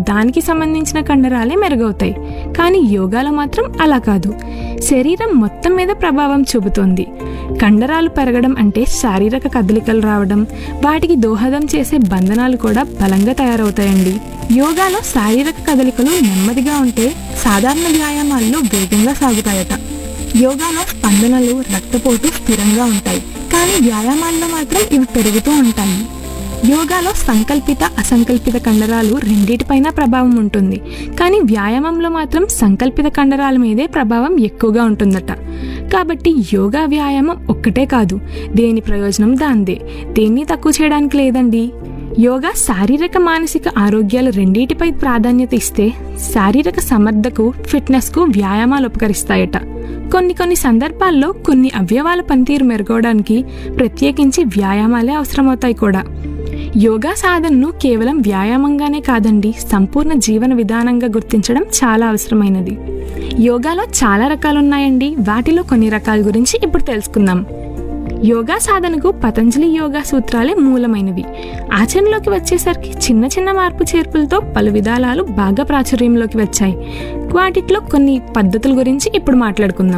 దానికి సంబంధించిన కండరాలే మెరుగవుతాయి కానీ యోగాలో మాత్రం అలా కాదు శరీరం మొత్తం మీద ప్రభావం చూపుతోంది కండరాలు పెరగడం అంటే శారీరక కదలికలు రావడం వాటికి దోహదం చేసే బంధనాలు కూడా బలంగా తయారవుతాయండి యోగాలో శారీరక కదలికలు నెమ్మదిగా ఉంటే సాధారణ వ్యాయామాల్లో వేగంగా సాగుతాయట యోగాలో స్పందనలు రక్తపోటు స్థిరంగా ఉంటాయి కానీ వ్యాయామాల్లో మాత్రం ఇవి పెరుగుతూ ఉంటాయి యోగాలో సంకల్పిత అసంకల్పిత కండరాలు రెండిటిపైన ప్రభావం ఉంటుంది కానీ వ్యాయామంలో మాత్రం సంకల్పిత కండరాల మీదే ప్రభావం ఎక్కువగా ఉంటుందట కాబట్టి యోగా వ్యాయామం ఒక్కటే కాదు దేని ప్రయోజనం దాందే దేన్ని తక్కువ చేయడానికి లేదండి యోగా శారీరక మానసిక ఆరోగ్యాలు రెండింటిపై ప్రాధాన్యత ఇస్తే శారీరక సమర్థకు ఫిట్నెస్కు వ్యాయామాలు ఉపకరిస్తాయట కొన్ని కొన్ని సందర్భాల్లో కొన్ని అవయవాల పనితీరు మెరుగవడానికి ప్రత్యేకించి వ్యాయామాలే అవసరమవుతాయి కూడా యోగా సాధనను కేవలం వ్యాయామంగానే కాదండి సంపూర్ణ జీవన విధానంగా గుర్తించడం చాలా అవసరమైనది యోగాలో చాలా రకాలు ఉన్నాయండి వాటిలో కొన్ని రకాల గురించి ఇప్పుడు తెలుసుకుందాం యోగా సాధనకు పతంజలి యోగా సూత్రాలే మూలమైనవి ఆచరణలోకి వచ్చేసరికి చిన్న చిన్న మార్పు చేర్పులతో పలు విధానాలు బాగా ప్రాచుర్యంలోకి వచ్చాయి వాటిలో కొన్ని పద్ధతుల గురించి ఇప్పుడు మాట్లాడుకుందాం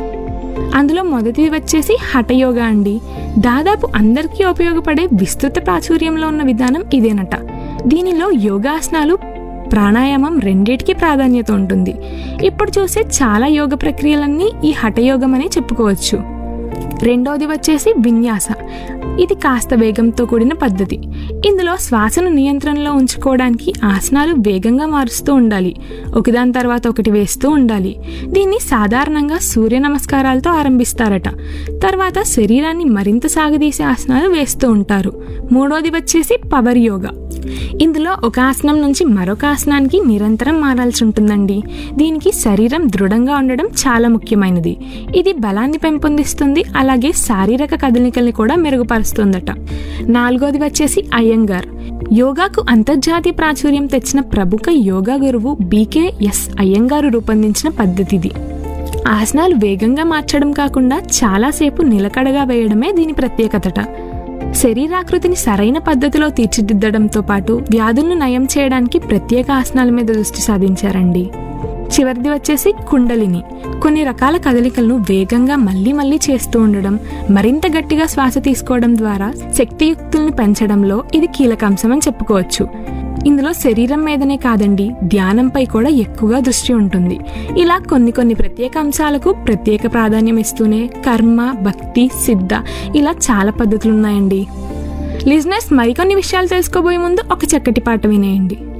అందులో మొదటిది వచ్చేసి హఠయోగా అండి దాదాపు అందరికీ ఉపయోగపడే విస్తృత ప్రాచుర్యంలో ఉన్న విధానం ఇదేనట దీనిలో యోగాసనాలు ప్రాణాయామం రెండిటికి ప్రాధాన్యత ఉంటుంది ఇప్పుడు చూసే చాలా యోగ ప్రక్రియలన్నీ ఈ హఠయోగం అని చెప్పుకోవచ్చు రెండవది వచ్చేసి విన్యాస ఇది కాస్త వేగంతో కూడిన పద్ధతి ఇందులో శ్వాసను నియంత్రణలో ఉంచుకోవడానికి ఆసనాలు వేగంగా మారుస్తూ ఉండాలి ఒకదాని తర్వాత ఒకటి వేస్తూ ఉండాలి దీన్ని సాధారణంగా సూర్య నమస్కారాలతో ఆరంభిస్తారట తర్వాత శరీరాన్ని మరింత సాగదీసే ఆసనాలు వేస్తూ ఉంటారు మూడోది వచ్చేసి పవర్ యోగా ఇందులో ఒక ఆసనం నుంచి మరొక ఆసనానికి నిరంతరం మారాల్సి ఉంటుందండి దీనికి శరీరం దృఢంగా ఉండడం చాలా ముఖ్యమైనది ఇది బలాన్ని పెంపొందిస్తుంది అలాగే శారీరక కదలికల్ని కూడా మెరుగుపరుస్తుందట నాలుగోది వచ్చేసి అయ్యంగార్ యోగాకు అంతర్జాతీయ ప్రాచుర్యం తెచ్చిన ప్రముఖ యోగా గురువు బీకేఎస్ అయ్యంగారు రూపొందించిన పద్ధతి ఇది ఆసనాలు వేగంగా మార్చడం కాకుండా చాలాసేపు నిలకడగా వేయడమే దీని ప్రత్యేకతట శరీరాకృతిని సరైన పద్ధతిలో తీర్చిదిద్దడంతో పాటు వ్యాధులను నయం చేయడానికి ప్రత్యేక ఆసనాల మీద దృష్టి సాధించారండి చివరిది వచ్చేసి కుండలిని కొన్ని రకాల కదలికలను వేగంగా మళ్ళీ మళ్ళీ చేస్తూ ఉండడం మరింత గట్టిగా శ్వాస తీసుకోవడం ద్వారా శక్తియుక్తుల్ని పెంచడంలో ఇది కీలక అంశం అని చెప్పుకోవచ్చు ఇందులో శరీరం మీదనే కాదండి ధ్యానంపై కూడా ఎక్కువగా దృష్టి ఉంటుంది ఇలా కొన్ని కొన్ని ప్రత్యేక అంశాలకు ప్రత్యేక ప్రాధాన్యం ఇస్తూనే కర్మ భక్తి సిద్ధ ఇలా చాలా పద్ధతులు ఉన్నాయండి లిజినెస్ మరికొన్ని విషయాలు తెలుసుకోబోయే ముందు ఒక చక్కటి పాట వినేయండి